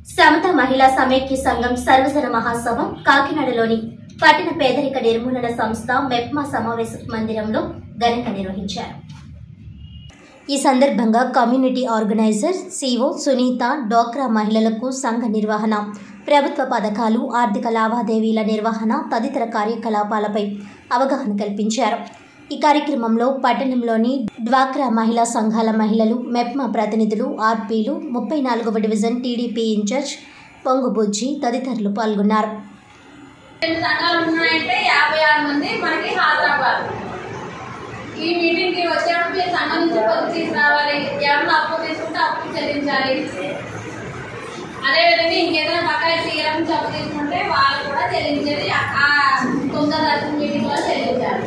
సమత మహిళా సమైక్య సంఘం సర్వజన మహాసభ కాకినాడలోని పట్టణ పేదరిక నిర్మూలన సంస్థ మెప్మా సమావేశ మందిరంలో ఘనంగా నిర్వహించారు ఈ సందర్భంగా కమ్యూనిటీ ఆర్గనైజర్ సిఓ సునీత డోక్రా మహిళలకు సంఘ నిర్వహణ ప్రభుత్వ పథకాలు ఆర్థిక లావాదేవీల నిర్వహణ తదితర కార్యకలాపాలపై అవగాహన కల్పించారు ఈ కార్యక్రమంలో పట్టణంలోని డ్వాక్రా మహిళా సంఘాల మహిళలు మెప్మా ప్రతినిధులు ఆర్పీలు ముప్పై నాలుగవ డివిజన్ టీడీపీ ఇన్ఛార్జ్ పొంగుబుజ్జి తదితరులు పాల్గొన్నారు రెండు సంఘాలు ఉన్నాయంటే యాభై ఆరు మంది మనకి హాజరవ్వాలి ఈ మీటింగ్ కి వచ్చేటప్పుడు మీరు సంఘం నుంచి పొద్దు తీసుకురావాలి ఎవరిని అప్పు తీసుకుంటే అప్పు చెల్లించాలి అదేవిధంగా ఇంకేదైనా బకాయి తీయడం చెప్పు తీసుకుంటే వాళ్ళు కూడా చెల్లించేది ఆ తొమ్మిదో తారీఖు మీటింగ్ లో చెల్లించాలి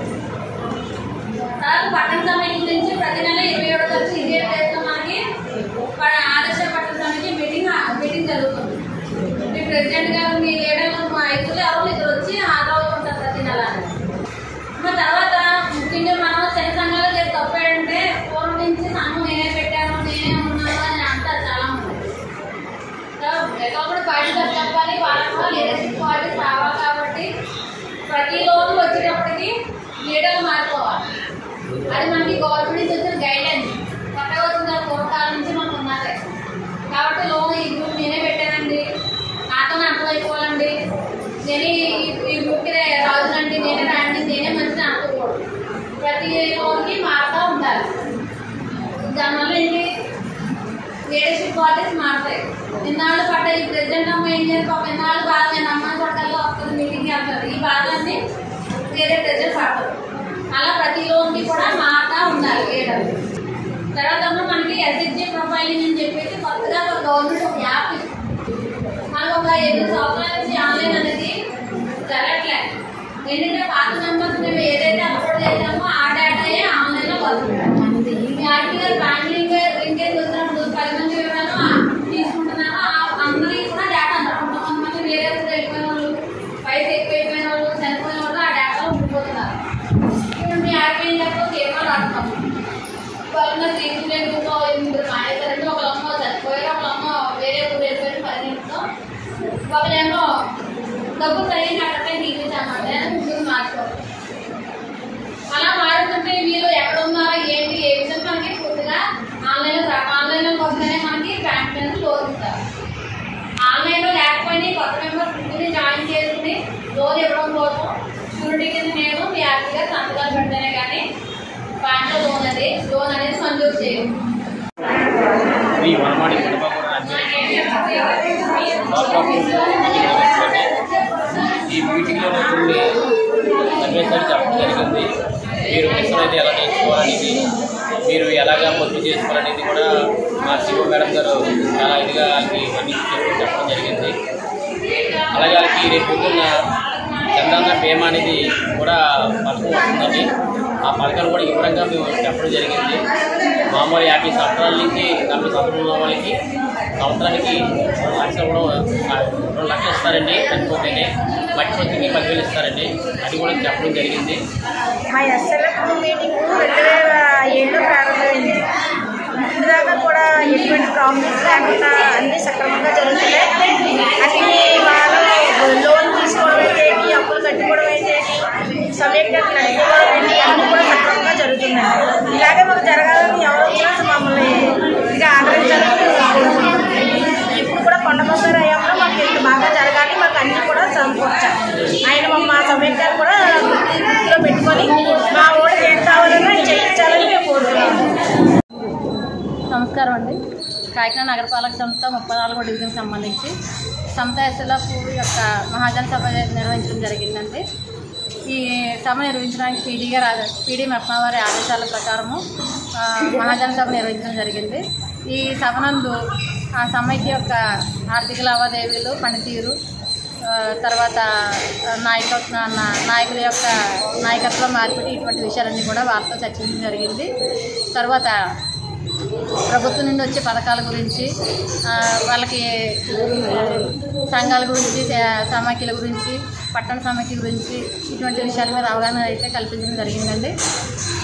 తర్వాత పట్టణ సమితి గురించి ప్రతి నెల ఇరవై ఏడో తారీఖు ఇదే డేట్లో మనకి ప- ఆదర్శ పట్టణ సమితి మీటింగ్ మీటింగ్ జరుగుతుంది మీ ప్రెసిడెంట్ గారు మీ లీడర్లు మా ఐదుగురు ఎవరు ఇద్దరు వచ్చి హాజరవుతుంటారు ప్రతి నెల మరి తర్వాత ముఖ్యంగా మనం చిన్న సంఘాలు చేసి తప్పు ఏంటంటే పూర్వం నుంచి సంఘం నేనే పెట్టాను నేనే ఉన్నాను అని అంటారు చాలా మంది ఒకప్పుడు పార్టీలు చెప్పాలి వాళ్ళకి కూడా లీడర్షిప్ క్వాలిటీస్ రావాలి కాబట్టి ప్రతి రోజు వచ్చేటప్పటికి లీడర్లు మారిపోవాలి అది మనకి గవర్నమెంట్ నుంచి వచ్చిన గైడెన్స్ కొత్తగా వచ్చిన పూర్వకాలం నుంచి మనకు ఉన్నదే కాబట్టి లోన్ ఈ గ్రూప్ నేనే పెట్టానండి నాతో అర్థమైపోవాలండి నేను ఈ- ఈ గ్రూప్కి రాజునండి నేనే రాండి నేనే మంచిది అనుకోకూడదు ప్రతి లోన్కి మారుతూ ఉండాలి దానివల్ల ఏంటి లీడర్షిప్ క్వాలిటీస్ మారుతాయి ఇన్నాళ్ళు పడ్డ ఈ ప్రెసిడెంట్ అమ్మ ఏం చేసి ఒక ఇన్నాళ్ళు బాధ నేను అమ్మ చోటల్లో వస్తుంది మీటింగ్కి వెళ్తారు ఈ బాధలన్నీ వేరే ప్రెసిడెంట్ పడతారు అలా ప్రతి లోన్కి కూడా మారుతూ ఉండాలి లీడర్ తర్వాత అమ్మ మనకి ఎస్హెచ్జి ప్రొఫైలింగ్ అని చెప్పేసి కొత్తగా ఒక గవర్నమెంట్ ఒక యాప్ ఇస్తుంది. మనకు ఒక ఎనిమిది సంవత్సరాల నుంచి ఆన్లైన్ అనేది జరగట్లేదు ఏంటంటే పాత మెంబర్స్ మేము ఏదైతే అప్లోడ్ చేసామో ఆ డేటాయే ఆన్లైన్ లో వస్తుంది మీ ఆర్టీఆర్ బ్యాంక్ లింకేజ్ లింకేజ్ వచ్చినప్పుడు పది మంది వివరాలు ఆ తీసుకుంటున్నారో ఆ- అందరికీ కూడా డేటా అందరు కొంతమంది వేరే ఊరు వెళ్ళిపోయిన వాళ్ళు వయసు ఎక్కువైపోయిన వాళ్ళు చనిపోయిన వాళ్ళు ఆ డేటాలో ఉండిపోతున్నారు ఇప్పుడు మీ ఆర్టీఐ లెక్క కేవలం రాస్తాము వాళ్ళ తీసుకునేందుకు ఇద్దరు మానేశారంటే ఒకళ్ళమ్మ చనిపోయారు ఒకళ్ళమ్మ వేరే ఊరు వెళ్ళిపోయిన పరిస్థితితో ఒకళ్ళేమో డబ్బు సరైన అక్కడే తీసేసామంటే ముగ్గురు మార్చుకోవాలి అలా మారుతుంటే వీళ్ళు ఎక్కడ ఉన్నారో ఏంటి ఏ విధంగా మనకి పూర్తిగా ఆన్లైన్ ఆన్లైన్లో వస్తేనే మనకి బ్యాంక్ మీద లోన్ ఇస్తారు ఆన్లైన్లో లేకపోయినా ఈ కొత్త మెంబర్ ఫుడ్ని జాయిన్ చేసుకుని లోన్ ఇవ్వడం కోసం షూరిటీ కింద నేను మీ ఆర్టీగా సంతకాలు పెడితేనే కానీ బ్యాంక్లో లోన్ అది లోన్ అనేది మంజూరు చేయం శ్రీ వనమాడి గణపగౌడ ఈ మీటింగ్లో కొన్ని సన్నివేశాలు చెప్పడం జరిగింది మీరు మిషన్ అయితే ఎలా నేర్చుకోవాలనేది మీరు ఎలాగా పొద్దు చేసుకోవాలనేది కూడా మా శివ మేడం గారు చాలా ఇదిగా వాళ్ళకి ఇవన్నీ చెప్పి చెప్పడం జరిగింది అలాగే వాళ్ళకి రేపు పొద్దున్న చందన్న బీమా అనేది కూడా పథకం వస్తుందని ఆ పథకాలు కూడా వివరంగా మేము చెప్పడం జరిగింది మామూలు యాభై సంవత్సరాల నుంచి నలభై సంవత్సరాలు ఉన్న వాళ్ళకి సంవత్సరానికి రెండు లక్షలు కూడా రెండు లక్షలు ఇస్తారండి చనిపోతేనే మట్టి వచ్చి పదివేలు ఇస్తారండి అది కూడా చెప్పడం జరిగింది మా ఎస్ఎల్ఎఫ్ మీటింగ్ రెండు వేల ఏడులో ప్రారంభమైంది ఇప్పుడు దాకా కూడా ఎటువంటి ప్రాబ్లమ్స్ లేకుండా అన్ని సక్రమంగా జరుగుతున్నాయి అన్ని వాళ్ళు లోన్ తీసుకోవడం ఏంటి అప్పులు కట్టుకోవడం ఏంటి సమయంగా నడుపుకోవడం ఏంటి అన్ని కూడా సక్రమంగా జరుగుతున్నాయి ఇలాగే మాకు జరగాలని ఎవరు వచ్చినా మమ్మల్ని ఇక ఆదరించాలని కోరుకుంటున్నాం. ఇప్పుడు కూడా కొండమొగ్గర అయ్యంలో మాకు ఇంత బాగా జరగాలి మాకు అన్ని కూడా సమకూర్చాలి ఆయన మా- మా సమయంగా కూడా దృష్టిలో పెట్టుకొని మా ఊళ్ళకి ఏం కావాలన్నా ఆయన చేయించాలని మేము కోరుతున్నాము నమస్కారం అండి కాకినాడ నగరపాలక సంస్థ ముప్పై నాలుగో డివిజన్ సంబంధించి సంస్థ ఎస్ఎల్ఎఫ్ యొక్క మహాజన సభ నిర్వహించడం జరిగిందండి ఈ సభ నిర్వహించడానికి పీడీ గారు ఆదే- పీడీ మెప్మా వారి ఆదేశాల ప్రకారము ఆ, మహాజన సభ నిర్వహించడం జరిగింది ఈ సభనందు ఆ సమైక్య యొక్క ఆర్థిక లావాదేవీలు పనితీరు ఆ, తర్వాత నాయకత్వ నా- నాయకుల యొక్క నాయకత్వ మార్పిడి ఇటువంటి విషయాలన్నీ కూడా వారితో చర్చించడం జరిగింది తర్వాత ప్రభుత్వం నుండి వచ్చే పథకాల గురించి ఆ, వాళ్ళకి ఆ, సంఘాల గురించి స- సమాఖ్యల గురించి పట్టణ సమాఖ్య గురించి ఇటువంటి విషయాల మీద అవగాహన అయితే కల్పించడం జరిగిందండి